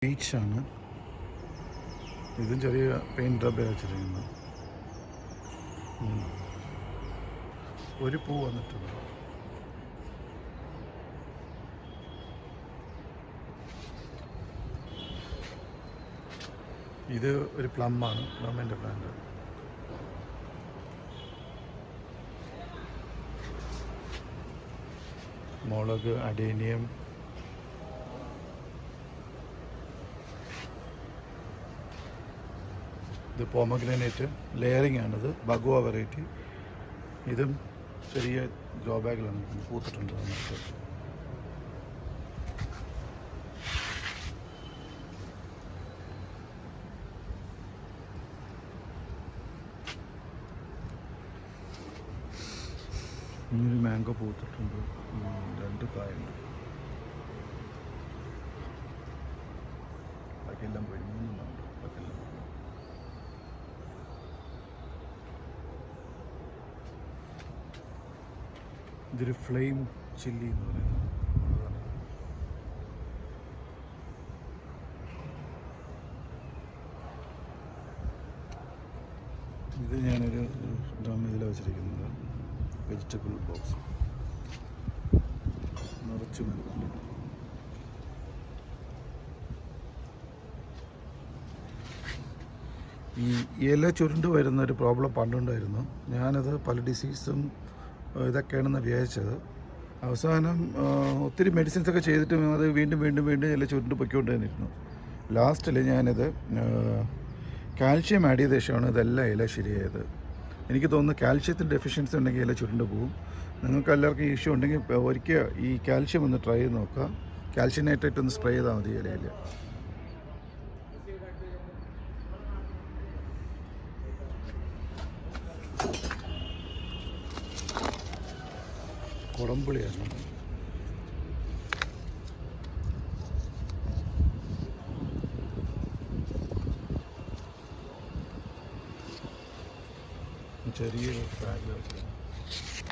ബീച്ചാണ് ഇതും ചെറിയ പെയിൻറ് ഡബ്ബ വെച്ചിരിക്കുന്നത് ഉം. ഒരു പൂ വന്നിട്ടുണ്ട് ഇത് ഒരു പ്ലമ്മാണ് പ്ലമ്മിൻ്റെ പ്ലാന്റ് മുളക് അഡേനിയം ഇത് പോമഗ്രാനേറ്റ് ലെയറിംഗ് ആണിത് ബഗുവ വെറൈറ്റി ഇതും ചെറിയ ഗ്രോ ബാഗിലാണ് നിൽക്കുന്നത് പൂത്തിട്ടുണ്ട് നന്നായിട്ട് ഇനിയൊരു മാംഗോ പൂത്തിട്ടുണ്ട് ഉം, രണ്ട് കായുണ്ട് ബാക്കിയെല്ലാം പോയി മൂന്നെണ്ണം ഉണ്ട് ബാക്കിയെല്ലാം പോയി. ഇതൊരു ഫ്ലെയിം ചില്ലി എന്ന് പറയുന്നത് അതാണ്. ഇത് ഞാനൊരു ഡ്രം ഇതിൽ വെച്ചിരിക്കുന്നത് വെജിറ്റബിൾ ബോക്സ് നിറച്ച് മതി ഈ ഇല ചുരുണ്ട് വരുന്ന ഒരു പ്രോബ്ലം പണ്ടുണ്ടായിരുന്നു ഞാനത് പല ഡിസീസും ഏഹ്, ഇതൊക്കെയാണെന്ന് വിചാരിച്ചത് അവസാനം ഏഹ്, ഒത്തിരി മെഡിസിൻസ് ഒക്കെ ചെയ്തിട്ടും അത് വീണ്ടും വീണ്ടും വീണ്ടും ഇല ചുരുണ്ട് പൊയ്ക്കൊണ്ട് തന്നിരുന്നു ലാസ്റ്റിൽ ഞാനിത് കാൽഷ്യം ആഡ് ചെയ്ത ശേഷമാണ് ഇതെല്ലാം ഇല ശരിയായത് എനിക്ക് തോന്നുന്നു കാൽഷ്യത്തിൻ്റെ ഡെഫിഷ്യൻസി ഉണ്ടെങ്കിൽ ഇല ചുരുണ്ട് പോകും നിങ്ങൾക്ക് എല്ലാവർക്കും ഇഷ്യൂ ഉണ്ടെങ്കിൽ ഒരിക്കൽ ഈ കാൽഷ്യം ഒന്ന് ട്രൈ ചെയ്ത് നോക്കാം കാൽഷ്യം നൈട്രേറ്റ് ഒന്ന് സ്പ്രേ ചെയ്താൽ മതി ഇലയിൽ കുടംപുളിയാണ് ചെറിയ ബാഗ്